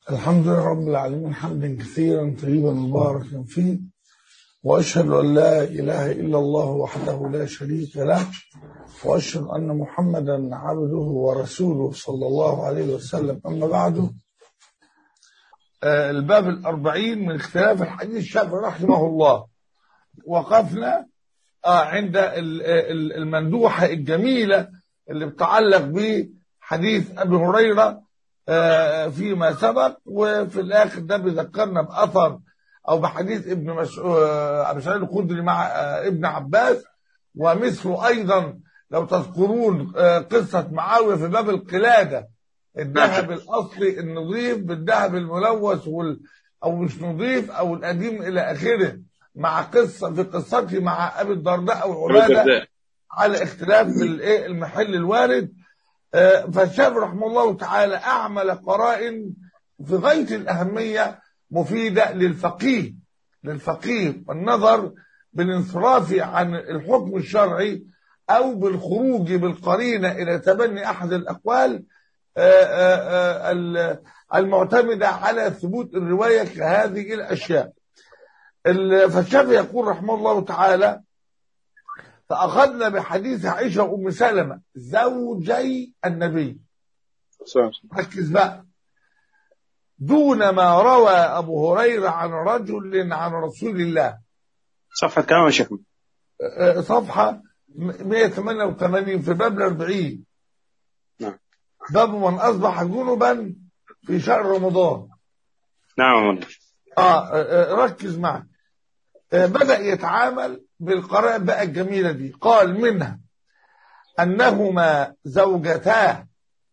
الحمد لله رب العالمين حمدا كثيرا طيبا مباركا فيه واشهد ان لا اله الا الله وحده لا شريك له واشهد ان محمدا عبده ورسوله صلى الله عليه وسلم اما بعد آه، الباب الأربعين من اختلاف الحديث الشافعي رحمه الله وقفنا آه، عند ال- ال- المندوحة الجميلة اللي بتعلق بحديث أبي هريرة آه، فيما سبق وفي الآخر ده بيذكرنا بأثر أو بحديث ابن مسعود أبي سعيد الخدري مع آه، ابن عباس ومثله أيضا لو تذكرون آه، قصة معاوية في باب القلادة الذهب الأصلي النظيف بالذهب الملوث وال أو مش نظيف أو القديم إلى آخره مع قصة في قصته مع أبي الدرداء أو عبادة على اختلاف الايه المحل الوارد آه، فالشافعي رحمه الله تعالى اعمل قرائن في غايه الاهميه مفيده للفقيه للفقيه والنظر بالانصراف عن الحكم الشرعي او بالخروج بالقرينه الى تبني احد الاقوال آه، آه، آه، ال- المعتمده على ثبوت الروايه كهذه الاشياء ال- فالشافعي يقول رحمه الله تعالى فأخذنا بحديث عائشة وأم سلمة زوجي النبي ركز بقى دون ما روى أبو هريرة عن رجل عن رسول الله صفحة كام يا شيخ آه، صفحة 188 في باب الأربعين نعم. باب من أصبح جنبا في شهر رمضان نعم يا مولانا. آه آه، ركز معي آه، بدأ يتعامل بالقرائن بقى الجميلة دي قال منها أنهما زوجتاه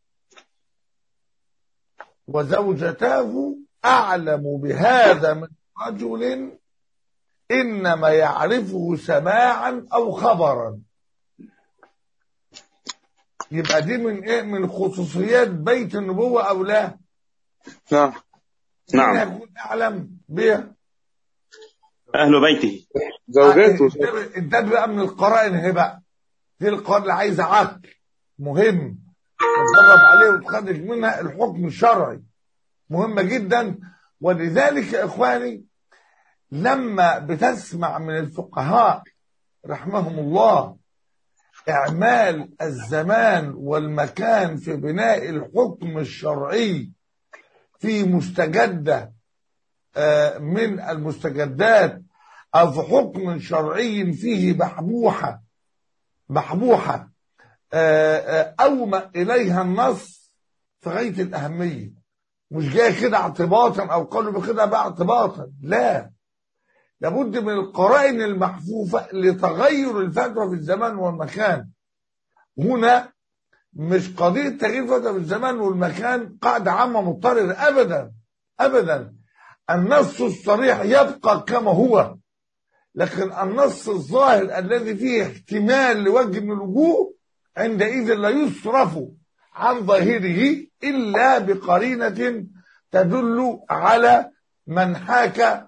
وزوجتاه أعلم بهذا من رجل إنما يعرفه سماعا أو خبرا يبقى دي من إيه من خصوصيات بيت النبوة أو لا نعم مين نعم هيكون أعلم بها أهل بيته زوجاته ده بقى من القرائن اهي بقى دي القرائن اللي عايزه عقل مهم تتدرب عليه وتخرج منها الحكم الشرعي مهمه جدا ولذلك يا اخواني لما بتسمع من الفقهاء رحمهم الله اعمال الزمان والمكان في بناء الحكم الشرعي في مستجده آه، من المستجدات أو في حكم شرعي فيه بحبوحة بحبوحة آه، آه، أومأ إليها النص في غاية الأهمية مش جاي كده اعتباطا أو قالوا بكده بقى اعتباطا لا لابد من القرائن المحفوفة لتغير الفتوى في الزمان والمكان هنا مش قضية تغيير فتوى في الزمان والمكان قاعدة عامة مضطردة أبدا أبدا النص الصريح يبقى كما هو لكن النص الظاهر الذي فيه احتمال لوجه من الوجوه عندئذ لا يصرف عن ظاهره إلا بقرينة تدل على من حاك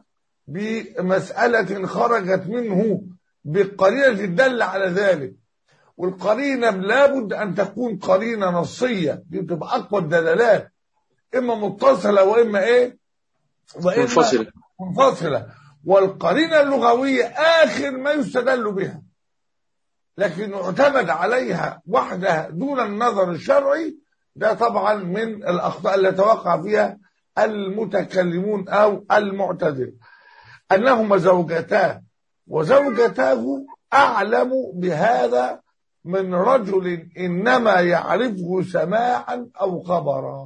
بمسألة خرجت منه بقرينة تدل على ذلك والقرينة لابد أن تكون قرينة نصية دي بتبقى أقوى الدلالات إما متصلة وإما إيه وإما منفصلة منفصلة والقرينة اللغوية آخر ما يستدل بها لكن يعتمد عليها وحدها دون النظر الشرعي ده طبعا من الأخطاء التي وقع فيها المتكلمون أو المعتدل أنهما زوجتان وزوجتاه أعلم بهذا من رجل إنما يعرفه سماعا أو خبرا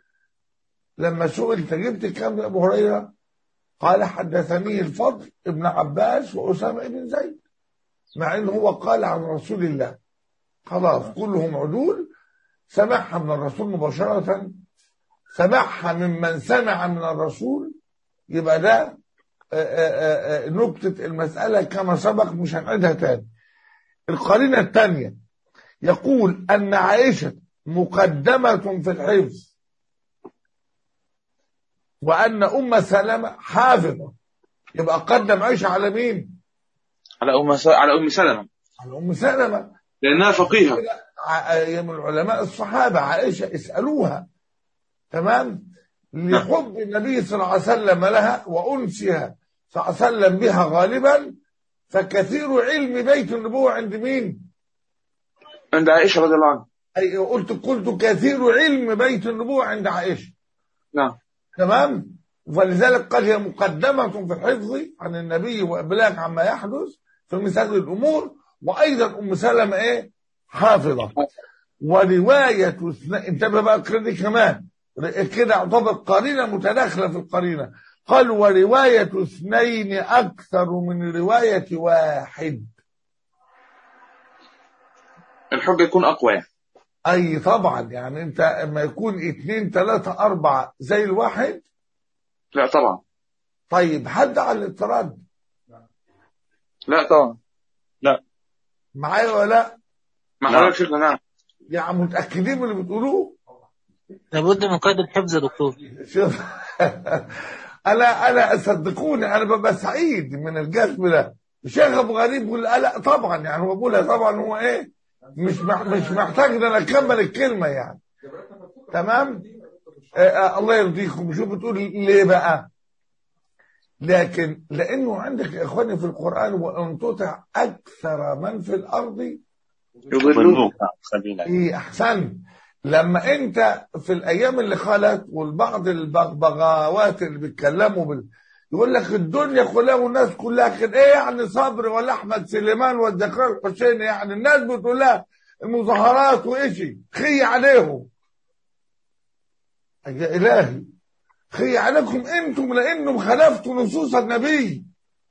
لما سئل أنت جبت كام يا أبو هريرة قال حدثني الفضل ابن عباس وأسامة بن زيد مع انه هو قال عن رسول الله خلاص كلهم عدول سمعها من الرسول مباشرة سمعها ممن سمع من الرسول يبقى ده آه، آه، آه، نكتة المسألة كما سبق مش هنعيدها تاني القرينة الثانية يقول أن عائشة مقدمة في الحفظ وأن أم سلمة حافظة يبقى قدم عائشة على مين؟ على أم س... على أم سلمة على أم سلمة لأنها فقيهة ع- من العلماء الصحابة عائشة اسألوها تمام لحب النبي صلى الله عليه وسلم لها وأنسها صلى الله عليه وسلم بها غالبا فكثير علم بيت النبوة عند مين؟ عند عائشة رضي الله عنها أي قلت قلت كثير علم بيت النبوة عند عائشة نعم تمام ولذلك قال هي مقدمة في الحفظ عن النبي وإبلاغ عما يحدث في مثل هذه الأمور وأيضا أم سلمة إيه حافظة ورواية اثنين انتبه بقى كده كمان كده يعتبر قرينة متداخلة في القرينة قال ورواية اثنين أكثر من رواية واحد الحجة يكون أقوى يعني. أي طبعا يعني أنت اما يكون اتنين تلاتة أربعة زي الواحد لا طبعا طيب حد على الاضطراد لا طبعا معايا ولا لا؟ مع نعم. حضرتك شيخنا نعم يعني متأكدين من اللي بتقولوه لابد من قيد الحفظ يا دكتور شوف انا انا صدقوني انا ببقى سعيد من الجذب ده الشيخ ابو غريب بيقول لا لا طبعا يعني هو بيقولها طبعا هو ايه مش مح مش محتاج ان انا اكمل الكلمه يعني تمام آه آه الله يرضيكم شوف بتقول ليه بقى لكن لانه عندك يا اخواني في القران وان تطع اكثر من في الارض يضلوك ضلوك سبيلا ايه احسن لما انت في الايام اللي خلت والبعض البغبغاوات اللي بيتكلموا بال... يقول لك الدنيا كلها والناس كلها كده ايه يعني صبري ولا احمد سليمان والذكران الحسيني يعني الناس بتقول لها المظاهرات وإشي خي عليهم يا الهي خي عليكم انتم لانهم خالفتوا نصوص النبي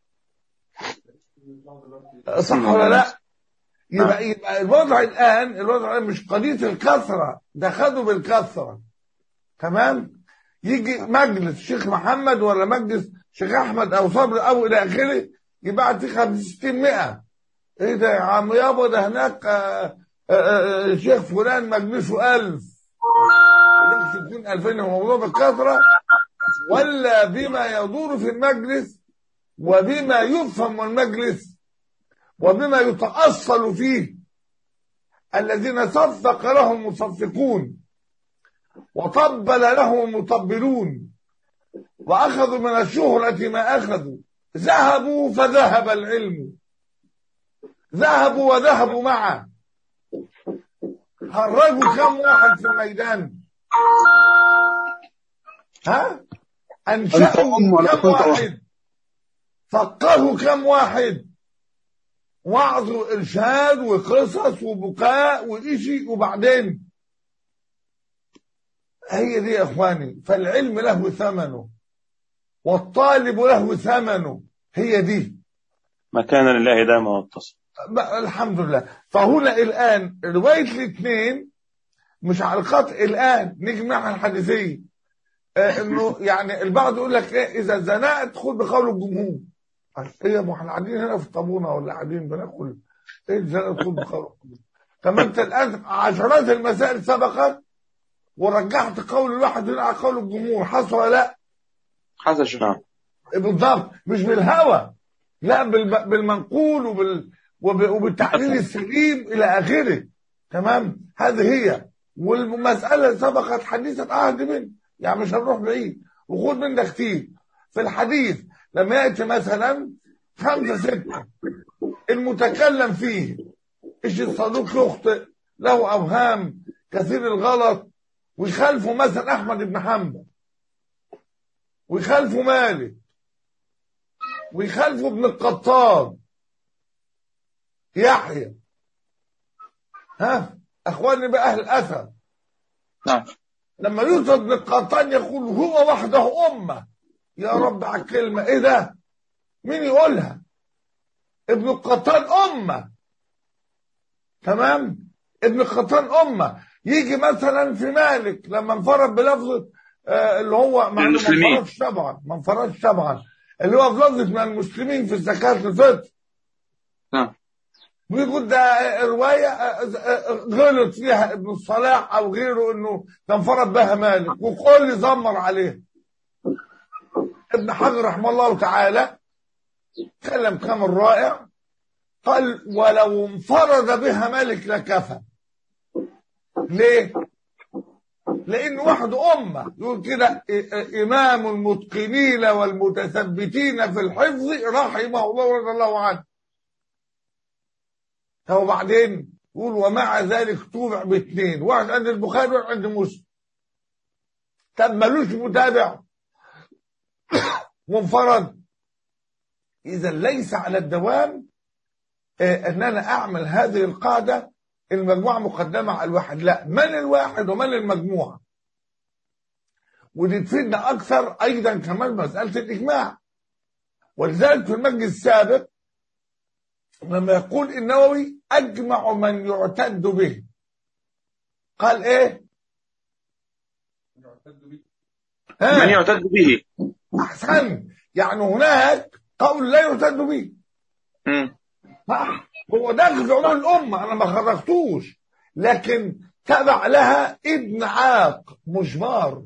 صح ولا لا؟ يبقى يبقى الوضع الان الوضع الان مش قضيه الكثره ده خدوا بالكثره تمام يجي مجلس الشيخ محمد ولا مجلس الشيخ احمد او صبري او الى اخره يبعت فيه 50 60 100 ايه ده يا عم يابا ده هناك آه، آه، آه، الشيخ فلان مجلسه 1000 ليك 60 2000 الموضوع بالكثره ولا بما يدور في المجلس وبما يفهم من المجلس وبما يتأصل فيه الذين صفق لهم مصفقون وطبل لهم مطبلون وأخذوا من الشهرة ما أخذوا ذهبوا فذهب العلم ذهبوا وذهبوا معه خرجوا كم واحد في الميدان ها أنشأوا أم ولا كم كنت واحد؟ واحد فقهوا كم واحد وعظ وإرشاد وقصص وبكاء وإشي وبعدين هي دي يا إخواني فالعلم له ثمنه والطالب له ثمنه هي دي ما كان لله دام واتصل بقى الحمد لله فهنا الآن رواية الاثنين مش على القطع الآن نجمعها الحديثية آه انه يعني البعض يقول لك ايه اذا زنقت خد بقول الجمهور ايه يا ابو احنا قاعدين هنا في الطابونه ولا قاعدين بناكل ايه زنقت خد بقول الجمهور طب انت الان عشرات المسائل سبقت ورجحت قول الواحد هنا على قول الجمهور حصل ولا لا حسن شيخ نعم بالضبط مش بالهوى لا بالب- بالمنقول وبال وب- وبالتحليل السليم الى اخره تمام هذه هي والمساله سبقت حديثا عهد منه يعني مش هنروح بعيد وخد من ده كتير في الحديث لما ياتي مثلا خمسه سته المتكلم فيه ايش الصدوق يخطئ له اوهام كثير الغلط ويخالفه مثلا احمد بن حنبل ويخالفه مالك ويخالفه ابن القطان يحيى ها اخواني بقى اهل الاثر نعم لما يوسف ابن القطان يقول هو وحده امه يا رب على الكلمه ايه ده مين يقولها ابن القطان امه تمام ابن القطان امه يجي مثلا في مالك لما انفرد بلفظه آه اللي هو مع إنه ما المسلمين. انفردش طبعا ما انفردش طبعا اللي هو في لفظه من المسلمين في زكاه الفطر نعم ويقول ده رواية غلط فيها ابن الصلاح أو غيره إنه تنفرد بها مالك وكل زمر عليه ابن حجر رحمه الله تعالى تكلم كلام رائع قال ولو انفرد بها مالك لكفى ليه؟ لان واحد امه يقول كده إ- إ- امام المتقنين والمتثبتين في الحفظ رحمه الله ورضي الله عنه هو بعدين يقول ومع ذلك توبع باثنين واحد عند البخاري وواحد عند مسلم طب ملوش متابع منفرد اذا ليس على الدوام آه، ان انا اعمل هذه القاعده المجموعه مقدمه على الواحد لا من الواحد ومن المجموعه ودي تفيدنا اكثر ايضا كمان مساله الاجماع ولذلك في المجلس السابق لما يقول النووي اجمع من يعتد به قال ايه ها؟ من يعتد به احسن يعني هناك قول لا يعتد به مم. صح هو داخل في علوم الامه انا ما خرجتوش لكن تبع لها ابن عاق مجبار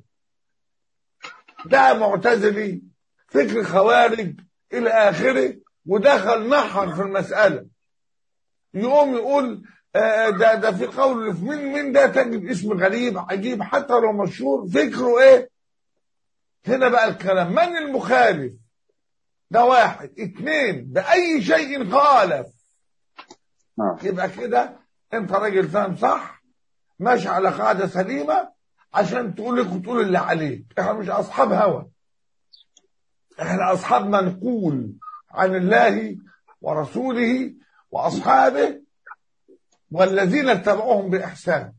ده معتزلي فكر خوارج الى اخره ودخل نحر في المساله يقوم يقول آه، ده ده في قول في مين مين ده تجد اسم غريب عجيب حتى لو مشهور فكره ايه هنا بقى الكلام من المخالف ده واحد اتنين بأي شيء خالف آه. يبقى كده انت راجل فاهم صح ماشي على قاعدة سليمة عشان تقول لك وتقول اللي عليك احنا مش اصحاب هوى احنا اصحاب منقول عن الله ورسوله واصحابه والذين اتبعوهم باحسان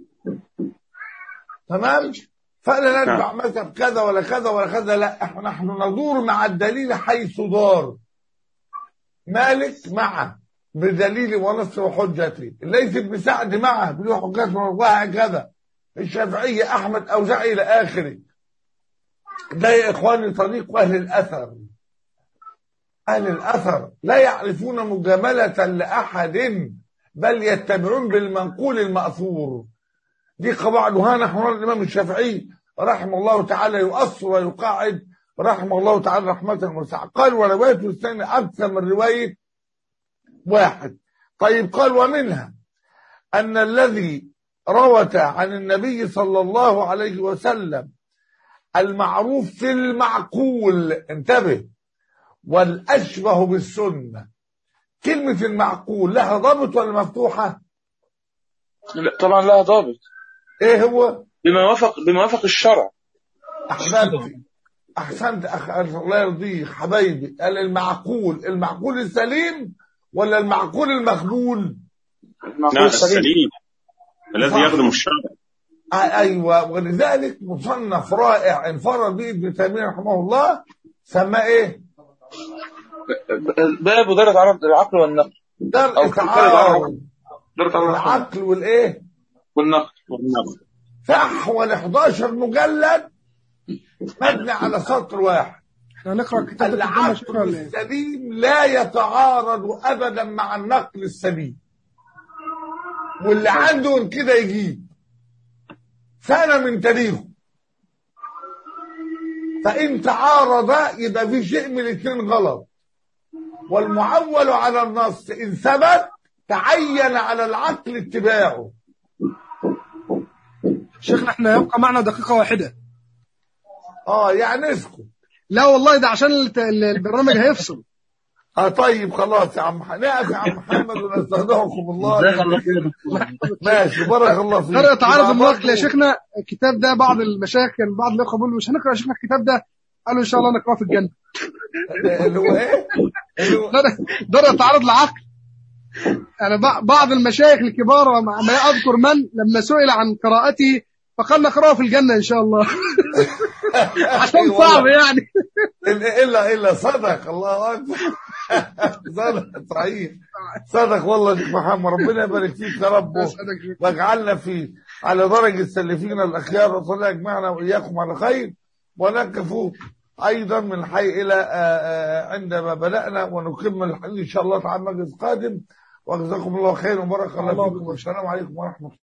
تمام فلا نتبع مذهب كذا ولا كذا ولا كذا لا احنا نحن ندور مع الدليل حيث دار مالك معه بدليل ونص وحجتي ليس ابن سعد معه بله حجات من الله هكذا الشافعية أحمد أوزاعي إلى آخره ده يا إخواني طريق أهل الأثر أهل الأثر لا يعرفون مجاملة لأحد بل يتبعون بالمنقول المأثور دي قواعدها نحن نرى الإمام الشافعي رحمه الله تعالى يؤصل ويقاعد رحمه الله تعالى رحمة واسعة قال وروايته الثانية أكثر من رواية واحد طيب قال ومنها أن الذي روت عن النبي صلى الله عليه وسلم المعروف في المعقول انتبه والأشبه بالسنة كلمة المعقول لها ضابط ولا مفتوحة لا طبعا لها ضابط ايه هو بما وافق بما وافق الشرع احبابتي احسنت أخ... الله يرضيك حبايبي قال المعقول المعقول السليم ولا المعقول المخبول المعقول نعم السليم السليم الذي صح. يخدم الشرع آه ايوه ولذلك مصنف رائع انفرد به ابن تيميه رحمه الله سماه ايه؟ باب درجة عرض العقل والنقل درء أو كان تعارض درجة عرض العقل العقل والايه؟ والنقل والنقل فحوى ال 11 مجلد مبني على سطر واحد احنا هنقرا الكتاب ده قدامنا شكرا العقل ولا ايه؟ السليم لا يتعارض ابدا مع النقل السليم واللي عنده كده يجيب سنة من تاريخه فإن تعارض يبقى في شيء من الاثنين غلط والمعول على النص إن ثبت تعين على العقل اتباعه شيخنا احنا يبقى معنا دقيقه واحده اه يعني اسكت لا والله ده عشان الت- ال- البرنامج هيفصل اه طيب خلاص يا عم ح- نقف يا عم محمد ونستودعكم الله ماشي بارك الله فيك درء تعارض يبقى النقل يا برضو- شيخنا الكتاب ده بعض المشايخ كان بعض الاخوه بيقولوا مش هنقرا يا شيخنا الكتاب ده قالوا ان شاء الله نقراه في الجنه اللي هو ايه؟ اللي هو درء- درء تعارض العقل انا بع- بعض المشايخ الكبار وما- ما اذكر من لما سئل عن قراءته فقال نقراه في الجنه ان شاء الله عشان أيوة صعب والله. يعني إلا إلا إلا صدق الله أكبر صدق صحيح صدق والله شيخ محمد ربنا يبارك فيك يا رب أسعدك شيخ. واجعلنا في على درجة السلفين الأخيار وصلى يجمعنا وإياكم على خير ونقف أيضا من الحي إلى آه، آه، عندما بدأنا ونكمل الحديث إن شاء الله تعالى مجلس قادم وجزاكم الله خير وبارك الله فيكم والسلام عليكم ورحمة الله